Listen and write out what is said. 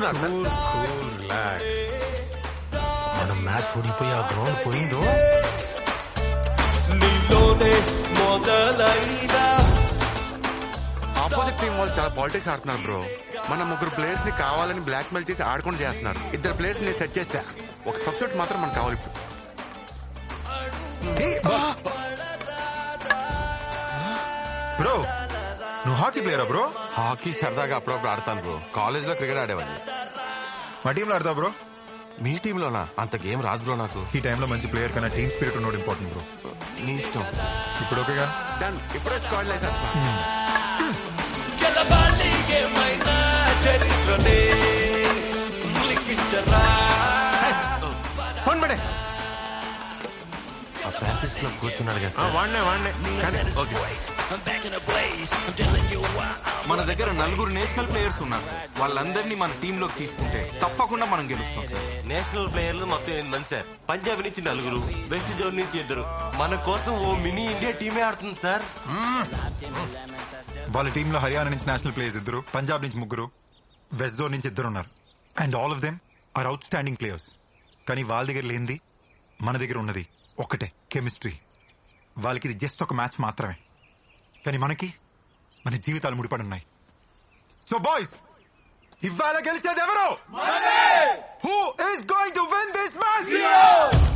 చేస్తున్నారు సార్ మనం మ్యాచ్ ఓడిపోయి ఆ గ్రౌండ్ పోయిందో నీలోనే మొదలైనా ఆపోజిట్ టీం వాళ్ళు చాలా పాలిటిక్స్ ఆడుతున్నారు బ్రో మన ముగ్గురు ప్లేయర్స్ ని కావాలని బ్లాక్ మెయిల్ చేసి ఆడుకొని చేస్తున్నారు ఇద్దరు ప్లేయర్స్ ని సెట్ చేశా ఒక సబ్స్టిట్యూట్ మాత్రం మనకు కావాలి ఇప్పుడు బ్రో నువ్వు హాకీ ప్లేయరా బ్రో హాకీ సరదాగా అప్పుడప్పుడు ఆడతాను బ్రో కాలేజ్ లో క్రికెట్ ఆడేవాడిని మా టీంలో ఆడతావు బ్రో మీ టీంలోనా అంత గేమ్ రాదు బ్రో నాకు ఈ టైంలో మంచి ప్లేయర్ కన్నా టీమ్ స్పిరిట్ ఉన్నోడు ఇంపార్టెంట్ బ్రో నీ ఇష్టం ఇప్పుడు ఓకేగా డన్ ఇప్పుడే స్క్వాడ్ వేసేస్తున్నా గెలవాలి ఏమైనా చరిత్రనే లిఖించరా ఫోన్ పడే ఆ ప్రాక్టీస్ క్లబ్ కూర్చున్నాడు కదా సార్. వాడినే వాడినే కానీ ఓకే మన దగ్గర నలుగురు నేషనల్ ప్లేయర్స్ ఉన్నారు సార్. వాళ్ళందరినీ మన టీమ్ లోకి తీసుకుంటే తప్పకుండా మనం గెలుస్తాం సార్ నేషనల్ ప్లేయర్లు మొత్తం ఎనిమిది మంది సార్ పంజాబ్ నుంచి నలుగురు వెస్ట్ జోన్ నుంచి ఇద్దరు మన కోసం ఓ మినీ ఇండియా టీమే ఆడుతుంది సార్ వాళ్ళ టీంలో హర్యానా నుంచి నేషనల్ ప్లేయర్స్ ఇద్దరు పంజాబ్ నుంచి ముగ్గురు వెస్ట్ జోన్ నుంచి ఇద్దరు ఉన్నారు and all of them are out standing players కానీ వాళ్ళ దగ్గర లేనిది మన దగ్గర ఉన్నది ఒక్కటే కెమిస్ట్రీ వాళ్ళకి ఇది జస్ట్ ఒక మ్యాచ్ మాత్రమే కానీ మనకి మన జీవితాలు ముడిపడి ఉన్నాయి సో బాయ్స్ ఇవాళ గెలిచేది ఎవరు who is going to win this match